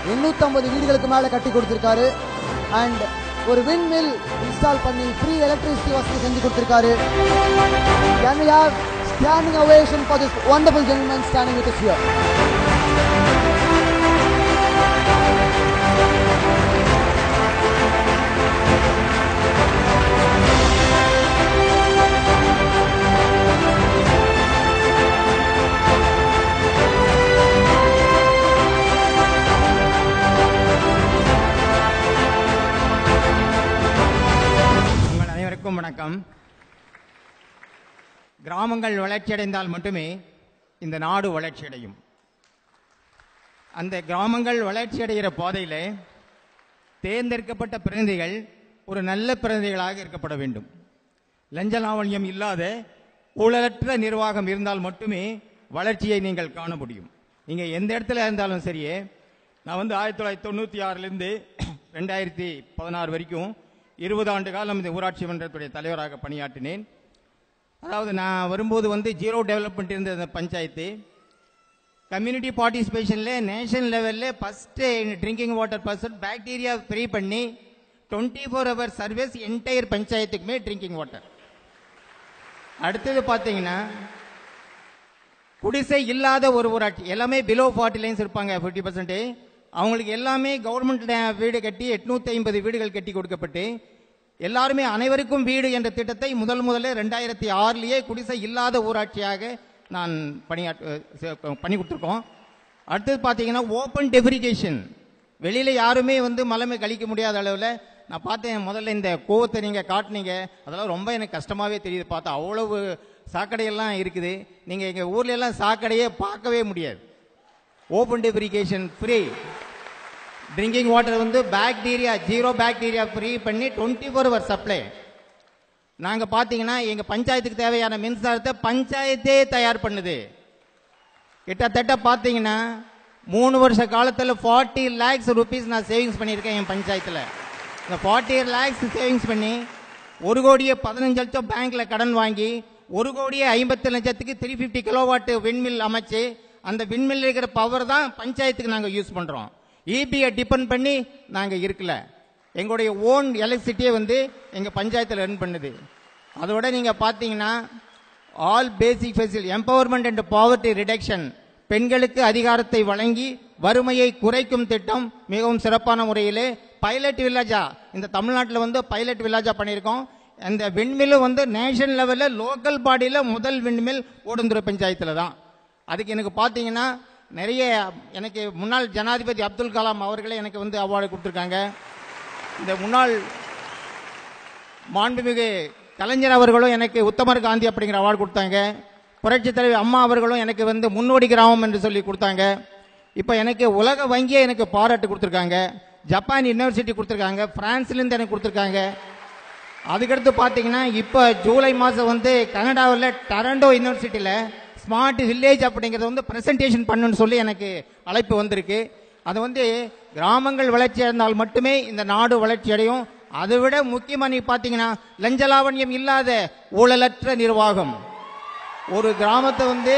எண்ணூத்தம்பது வீடுகளுக்கு மேல கட்டி கொடுத்திருக்காரு அண்ட் ஒரு விண்மில் இன்ஸ்டால் பண்ணி ஃப்ரீ எலக்ட்ரிசிட்டி வசதி செஞ்சு கொடுத்திருக்காரு Can we have standing ovation for this wonderful gentleman standing with us here? உங்கள் அனைவருக்கும் வணக்கம் கிராமங்கள் வளர்ச்சியடைந்தால் மட்டுமே இந்த நாடு வளர்ச்சியடையும் அந்த கிராமங்கள் வளர்ச்சியடைகிற பாதையில் தேர்ந்தெடுக்கப்பட்ட பிரதிநிதிகள் ஒரு நல்ல பிரதிநிதிகளாக இருக்கப்பட வேண்டும் லஞ்ச லாவண்யம் இல்லாத ஊழலற்ற நிர்வாகம் இருந்தால் மட்டுமே வளர்ச்சியை நீங்கள் காண முடியும் நீங்கள் எந்த இடத்துல இருந்தாலும் சரியே நான் வந்து ஆயிரத்தி தொள்ளாயிரத்தி தொண்ணூற்றி ஆறிலிருந்து ரெண்டாயிரத்தி பதினாறு வரைக்கும் இருபது ஆண்டு காலம் இந்த ஊராட்சி மன்றத்துடைய தலைவராக பணியாற்றினேன் அதாவது நான் வரும்போது வந்து ஜீரோ டெவலப்மெண்ட் இருந்த அந்த பஞ்சாயத்து கம்யூனிட்டி பார்ட்டிசிபேஷனில் நேஷனல் லெவலில் first drinking water percent bacteria free பண்ணி twenty four hour service entire பஞ்சாயத்துக்குமே ட்ரிங்கிங் வாட்டர் அடுத்தது பார்த்தீங்கன்னா குடிசை இல்லாத ஒரு ஊராட்சி எல்லாமே பிலோ ஃபார்ட்டி லைன்ஸ் இருப்பாங்க ஃபிஃப்டி பர்சன்ட் அவங்களுக்கு எல்லாமே கவர்மெண்ட் வீடு கட்டி எட்நூத்தி ஐம்பது வீடுகள் கட்டி கொடுக்கப்பட்டு எல்லாருமே அனைவருக்கும் வீடு என்ற திட்டத்தை முதல் முதல்ல ரெண்டாயிரத்தி ஆறுலயே குடிசை இல்லாத ஊராட்சியாக நான் பணியாற்ற சே- பண்ணி கொடுத்துருக்கோம் அடுத்தது பார்த்தீங்கன்னா ஓப்பன் டெஃபிரிகேஷன் வெளியில யாருமே வந்து மலமை கழிக்க முடியாத அளவில் நான் பார்த்தேன் முதல்ல இந்த கோவத்தை நீங்க காட்டுனீங்க அதெல்லாம் ரொம்ப எனக்கு கஷ்டமாவே தெரியுது பார்த்தா அவ்வளவு சாக்கடையெல்லாம் இருக்குது நீங்க எங்க ஊர்ல எல்லாம் சாக்கடையே பார்க்கவே முடியாது open defecation free drinking water வந்து பாக்டீரியா ஜீரோ பாக்டீரியா ஃப்ரீ பண்ணி டுவெண்ட்டி ஃபோர் ஹவர் சப்ளை நாங்க பாத்தீங்கன்னா எங்க பஞ்சாயத்துக்கு தேவையான மின்சாரத்தை பஞ்சாயத்தே தயார் பண்ணுது கிட்டத்தட்ட பாத்தீங்கன்னா மூணு வருஷ காலத்துல ஃபார்ட்டி லேக்ஸ் ருபீஸ் நான் சேவிங்ஸ் பண்ணியிருக்கேன் என் பஞ்சாயத்துல இந்த ஃபார்ட்டி லேக்ஸ் சேவிங்ஸ் பண்ணி ஒரு கோடியே பதினஞ்சு லட்சம் பேங்க்ல கடன் வாங்கி ஒரு கோடியே ஐம்பத்தி லட்சத்துக்கு த்ரீ ஃபிஃப்டி கிலோவாட் விண்மில் அமைச்சு அந்த விண்மில் இருக்கிற பவர் தான் பஞ்சாயத்துக்கு நாங்க யூஸ் பண்றோம் இபியை டிபெண்ட் பண்ணி நாங்க இருக்கல எங்களுடைய ஓன் எலக்ட்ரிசிட்டியை வந்து எங்க பஞ்சாயத்துல ரன் பண்ணுது அதோட நீங்க பாத்தீங்கன்னா all basic facilities empowerment and poverty reduction பெண்களுக்கு அதிகாரத்தை வழங்கி வறுமையை குறைக்கும் திட்டம் மிகவும் சிறப்பான முறையிலே பைலட் வில்லேஜா இந்த தமிழ்நாட்டில் வந்து பைலட் வில்லேஜா பண்ணியிருக்கோம் அந்த விண்மில் வந்து நேஷனல் லெவலில் லோக்கல் பாடியில் முதல் விண்மில் ஓடுந்துறை பஞ்சாயத்தில் தான் அதுக்கு எனக்கு பார்த்தீங்கன்னா நிறைய எனக்கு முன்னாள் ஜனாதிபதி அப்துல் கலாம் அவர்களே எனக்கு வந்து அவார்டு கொடுத்துருக்காங்க இந்த முன்னாள் மாண்புமிகு கலைஞர் அவர்களும் எனக்கு உத்தமர் காந்தி அப்படிங்கிற அவார்டு கொடுத்தாங்க புரட்சித் தலைவர் அம்மா அவர்களும் எனக்கு வந்து முன்னோடி கிராமம் என்று சொல்லி கொடுத்தாங்க இப்போ எனக்கு உலக வங்கியே எனக்கு பாராட்டு கொடுத்துருக்காங்க ஜப்பான் யூனிவர்சிட்டி கொடுத்துருக்காங்க பிரான்ஸ்லேருந்து எனக்கு கொடுத்துருக்காங்க அதுக்கடுத்து பார்த்தீங்கன்னா இப்போ ஜூலை மாதம் வந்து கனடாவில் டரண்டோ யூனிவர்சிட்டியில் ஸ்மார்ட் வில்லேஜ் அப்படிங்கிறத வந்து பிரசன்டேஷன் பண்ணுன்னு சொல்லி எனக்கு அழைப்பு வந்திருக்கு அது வந்து கிராமங்கள் வளர்ச்சி அடைந்தால் மட்டுமே இந்த நாடு வளர்ச்சி அடையும் அதை விட முக்கியமாக நீ பார்த்தீங்கன்னா லஞ்சலாவண்யம் இல்லாத ஊழலற்ற நிர்வாகம் ஒரு கிராமத்தை வந்து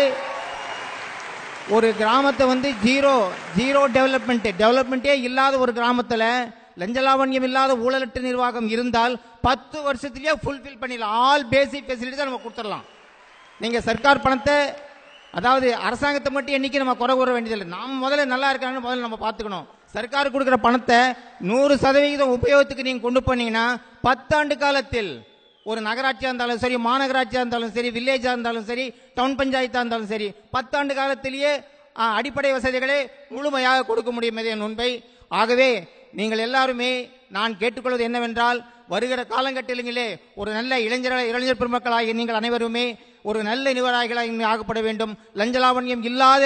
ஒரு கிராமத்தை வந்து ஜீரோ ஜீரோ டெவலப்மெண்ட் டெவலப்மெண்ட்டே இல்லாத ஒரு கிராமத்தில் லஞ்சலாவண்யம் இல்லாத ஊழலற்ற நிர்வாகம் இருந்தால் பத்து வருஷத்துலயே ஃபுல்ஃபில் பண்ணிடலாம் ஆல் பேசிக் ஃபெசிலிட்டிஸ் நம்ம கொடுத்துடலாம் நீங்க சர்க்கார் பணத்தை அதாவது அரசாங்கத்தை மட்டும் என்னைக்கு நம்ம குறை கூற வேண்டியதில்லை நாம முதல்ல நல்லா இருக்கான்னு முதல்ல நம்ம பார்த்துக்கணும் சர்க்கார் கொடுக்குற பணத்தை நூறு சதவிகிதம் உபயோகத்துக்கு நீங்க கொண்டு போனீங்கன்னா பத்தாண்டு காலத்தில் ஒரு நகராட்சியா இருந்தாலும் சரி மாநகராட்சியா இருந்தாலும் சரி வில்லேஜா இருந்தாலும் சரி டவுன் பஞ்சாயத்தா இருந்தாலும் சரி பத்தாண்டு காலத்திலேயே ஆ, அடிப்படை வசதிகளை முழுமையாக கொடுக்க முடியும் என்பது என் உண்மை ஆகவே நீங்கள் எல்லாருமே நான் கேட்டுக்கொள்வது என்னவென்றால் வருகிற காலங்கட்டிலே ஒரு நல்ல இளைஞர் இளைஞர் பெருமக்களாகிய நீங்கள் அனைவருமே ஒரு நல்ல நிர்வாகிகளாக ஆகப்பட வேண்டும் லஞ்சலாவண்யம் இல்லாத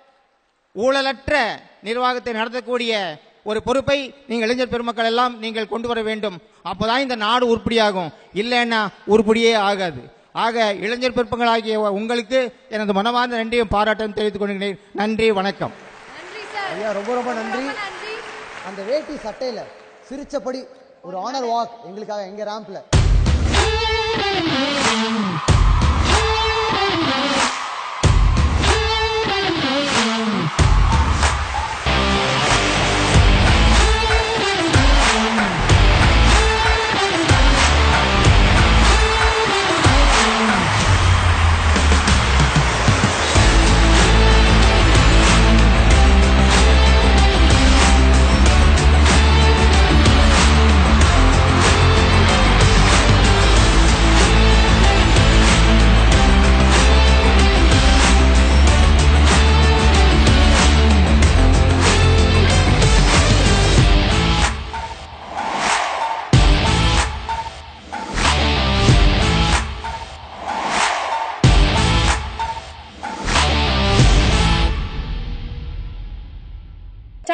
ஊழலற்ற நிர்வாகத்தை நடத்தக்கூடிய ஒரு பொறுப்பை நீங்கள் இளைஞர் பெருமக்கள் எல்லாம் நீங்கள் கொண்டு வர வேண்டும் அப்பதான் இந்த நாடு உருப்படியாகும் இல்லைன்னா உருப்படியே ஆகாது ஆக இளைஞர் பெருமக்களாகிய உங்களுக்கு எனது மனமார்ந்த நன்றியும் பாராட்டும் தெரிவித்துக் கொள்கிறேன் நன்றி வணக்கம் நன்றி சார் ஐயா ரொம்ப ரொம்ப நன்றி ரொம்ப நன்றி அந்த வேட்டி சட்டையில சிரிச்சபடி ஒரு ஆனர் வாக் எங்களுக்காக எங்க ராம்ப்ல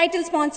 title sponsor